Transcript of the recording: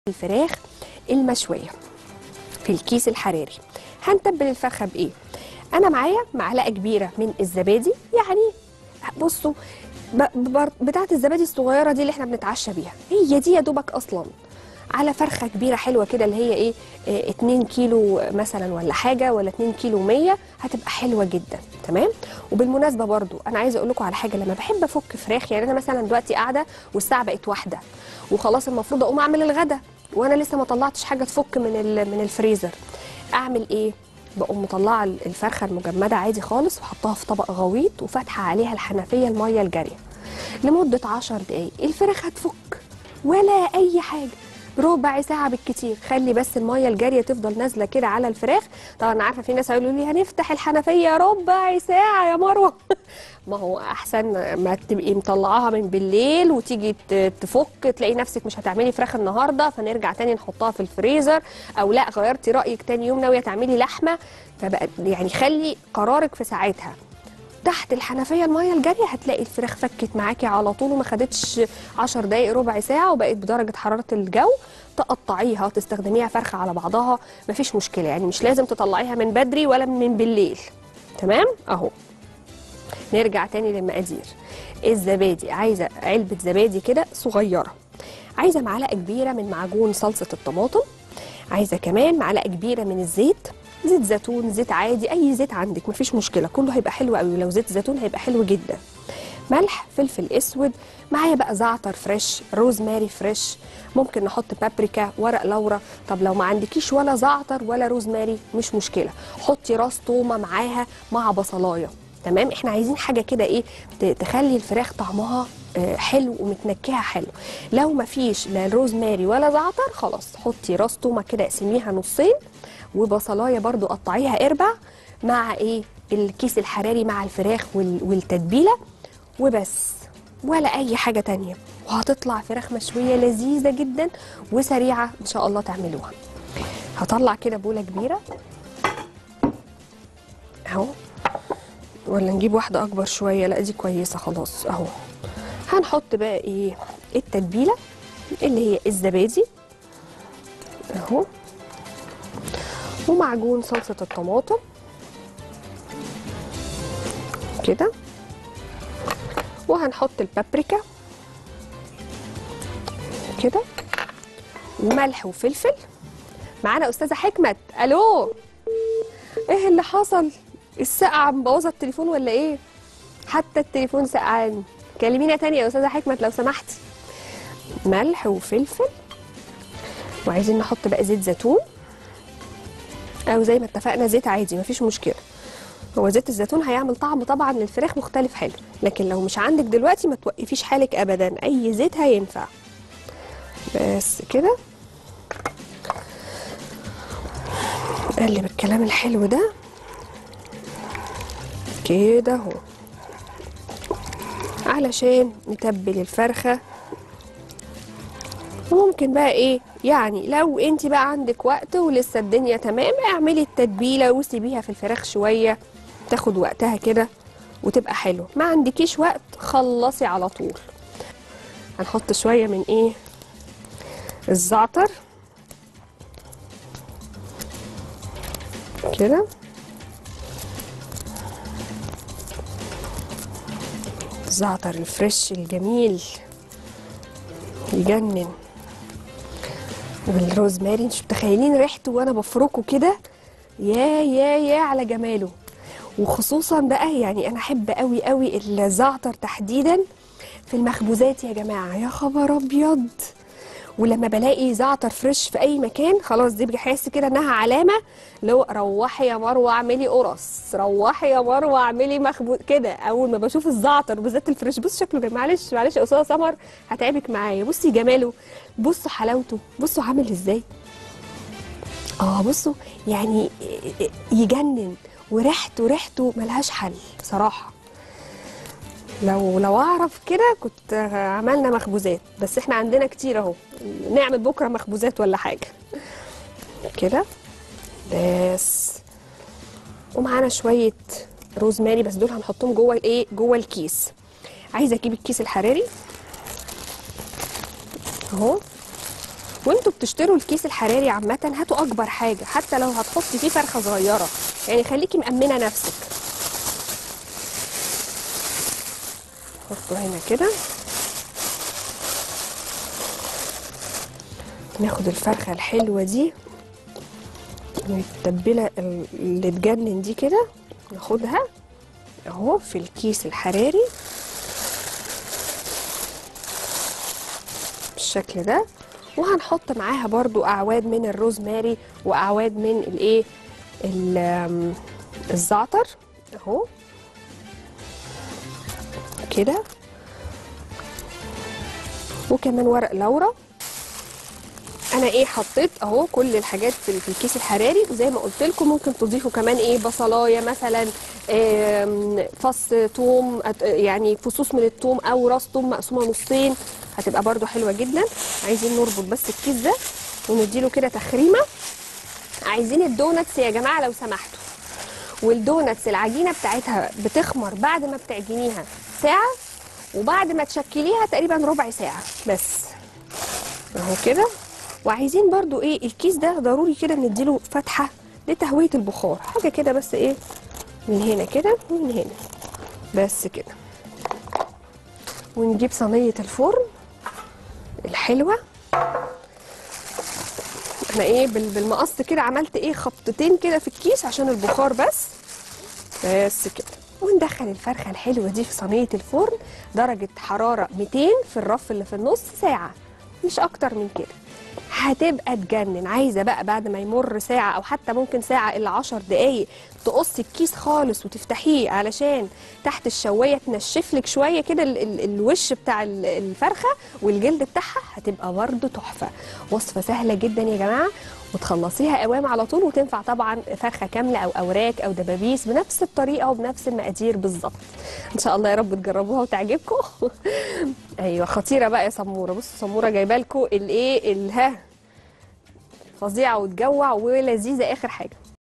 الفراخ المشويه في الكيس الحراري هنتبل الفرخه بايه انا معايا معلقه كبيره من الزبادي يعني بصوا ب- ب- بتاعه الزبادي الصغيره دي اللي احنا بنتعشى بيها هي دي يا دوبك اصلا على فرخه كبيره حلوه كده اللي هي ايه آه، 2 كيلو مثلا ولا حاجه ولا 2 كيلو 100 هتبقى حلوه جدا تمام وبالمناسبه برضو انا عايزه اقول لكم على حاجه لما بحب افك فراخ يعني انا مثلا دلوقتي قاعده والساعه بقت واحده وخلاص المفروض اقوم اعمل الغدا وانا لسه ما طلعتش حاجه تفك من ال- من الفريزر اعمل ايه بقوم مطلعه الفرخه المجمده عادي خالص وحطها في طبق غويط وفاتحه عليها الحنفيه الميه الجاريه لمده 10 دقايق الفراخ هتفك ولا اي حاجه ربع ساعة بالكتير خلي بس المية الجارية تفضل نازلة كده على الفراخ طبعا أنا عارفة في ناس هيقولوا لي هنفتح الحنفية ربع ساعة يا مروة ما هو أحسن ما تبقي مطلعاها من بالليل وتيجي ت- تفك تلاقي نفسك مش هتعملي فراخ النهاردة فنرجع تاني نحطها في الفريزر أو لا غيرتي رأيك تاني يوم ناوية تعملي لحمة فبقى يعني خلي قرارك في ساعتها تحت الحنفيه الميه الجاريه هتلاقي الفراخ فكت معاكي على طول وما خدتش 10 دقائق ربع ساعه وبقت بدرجه حراره الجو تقطعيها تستخدميها فرخه على بعضها مفيش مشكله يعني مش لازم تطلعيها من بدري ولا من بالليل تمام اهو نرجع تاني للمقادير الزبادي عايزه علبه زبادي كده صغيره عايزه معلقه كبيره من معجون صلصه الطماطم عايزه كمان معلقه كبيره من الزيت زيت زيتون زيت عادي اي زيت عندك مفيش مشكله كله هيبقى حلو قوي لو زيت زيتون هيبقى حلو جدا ملح فلفل اسود معايا بقى زعتر فريش روزماري فريش ممكن نحط بابريكا ورق لورا طب لو ما عندكيش ولا زعتر ولا روزماري مش مشكله حطي راس تومه معاها مع بصلايه تمام احنا عايزين حاجه كده ايه ت- تخلي الفراخ طعمها آه، حلو ومتنكهه حلو لو ما فيش لا روزماري ولا زعتر خلاص حطي راس تومه كده اقسميها نصين وبصلايه برضو قطعيها اربع مع ايه الكيس الحراري مع الفراخ وال- والتتبيله وبس ولا اي حاجه تانية وهتطلع فراخ مشويه لذيذه جدا وسريعه ان شاء الله تعملوها هطلع كده بوله كبيره اهو ولا نجيب واحده اكبر شويه لا دي كويسه خلاص اهو هنحط بقى ايه التتبيله اللي هي الزبادي اهو ومعجون صلصه الطماطم كده وهنحط البابريكا كده وملح وفلفل معانا استاذه حكمت الو ايه اللي حصل السقعه مبوظه التليفون ولا ايه حتى التليفون سقعان كلمينا تاني يا استاذه حكمت لو سمحتي ملح وفلفل وعايزين نحط بقى زيت زيتون او زي ما اتفقنا زيت عادي مفيش مشكله هو زيت الزيتون هيعمل طعم طبعا للفراخ مختلف حلو لكن لو مش عندك دلوقتي ما توقفيش حالك ابدا اي زيت هينفع بس كده قلب الكلام الحلو ده كده اهو علشان نتبل الفرخه وممكن بقى ايه يعني لو انت بقى عندك وقت ولسه الدنيا تمام اعملي التتبيله وسيبيها في الفراخ شويه تاخد وقتها كده وتبقى حلو ما عندكيش وقت خلصي على طول هنحط شويه من ايه الزعتر كده الزعتر الفريش الجميل يجنن والروزماري مش متخيلين ريحته وانا بفركه كده يا يا يا على جماله وخصوصا بقى يعني انا احب قوي قوي الزعتر تحديدا في المخبوزات يا جماعه يا خبر ابيض ولما بلاقي زعتر فريش في اي مكان خلاص دي بحس كده انها علامه لو روحي يا مروه اعملي قرص روحي يا مروه اعملي مخبوز كده اول ما بشوف الزعتر بالذات الفريش بص شكله جميل معلش معلش يا استاذه سمر هتعبك معايا بصي جماله بصوا حلاوته بصوا عامل ازاي اه بصوا يعني يجنن وريحته ريحته ملهاش حل بصراحه لو لو اعرف كده كنت عملنا مخبوزات بس احنا عندنا كتير اهو نعمل بكره مخبوزات ولا حاجه كده بس ومعانا شويه روزماري بس دول هنحطهم جوه الايه جوه الكيس عايزه اجيب الكيس الحراري اهو وانتوا بتشتروا الكيس الحراري عامه هاتوا اكبر حاجه حتى لو هتحطي فيه فرخه صغيره يعني خليكي مأمنه نفسك حطه هنا كده ناخد الفرخه الحلوه دي التتبيله اللي تجنن دي كده ناخدها اهو في الكيس الحراري بالشكل ده وهنحط معاها برضو اعواد من الروزماري واعواد من الايه ال- آم، الزعتر اهو كده وكمان ورق لورا انا ايه حطيت اهو كل الحاجات في في الكيس الحراري وزي ما قلت لكم ممكن تضيفوا كمان ايه بصلايه مثلا آم، فص توم أت- يعني فصوص من التوم او راس توم مقسومه نصين هتبقى برده حلوه جدا عايزين نربط بس الكيس ده ونديله كده تخريمه عايزين الدوناتس يا جماعه لو سمحتوا والدوناتس العجينه بتاعتها بتخمر بعد ما بتعجنيها ساعه وبعد ما تشكليها تقريبا ربع ساعه بس اهو كده وعايزين برضو ايه الكيس ده ضروري كده نديله فتحه لتهويه البخار حاجه كده بس ايه من هنا كده ومن هنا بس كده ونجيب صينيه الفرن الحلوه انا ايه بال- بالمقص كده عملت ايه خبطتين كده في الكيس عشان البخار بس بس كده وندخل الفرخه الحلوه دي في صينيه الفرن درجه حراره 200 في الرف اللي في النص ساعه مش اكتر من كده هتبقى تجنن عايزه بقى بعد ما يمر ساعه او حتى ممكن ساعه الا 10 دقايق تقصي الكيس خالص وتفتحيه علشان تحت الشوايه تنشف لك شويه كده ال- ال- الوش بتاع ال- الفرخه والجلد بتاعها هتبقى برده تحفه وصفه سهله جدا يا جماعه وتخلصيها قوام على طول وتنفع طبعا فرخه كامله او اوراك او دبابيس بنفس الطريقه وبنفس المقادير بالظبط ان شاء الله يا رب تجربوها وتعجبكم ايوه خطيره بقى يا سموره بصوا سموره جايبه لكم الايه الها فظيعه وتجوع ولذيذه اخر حاجه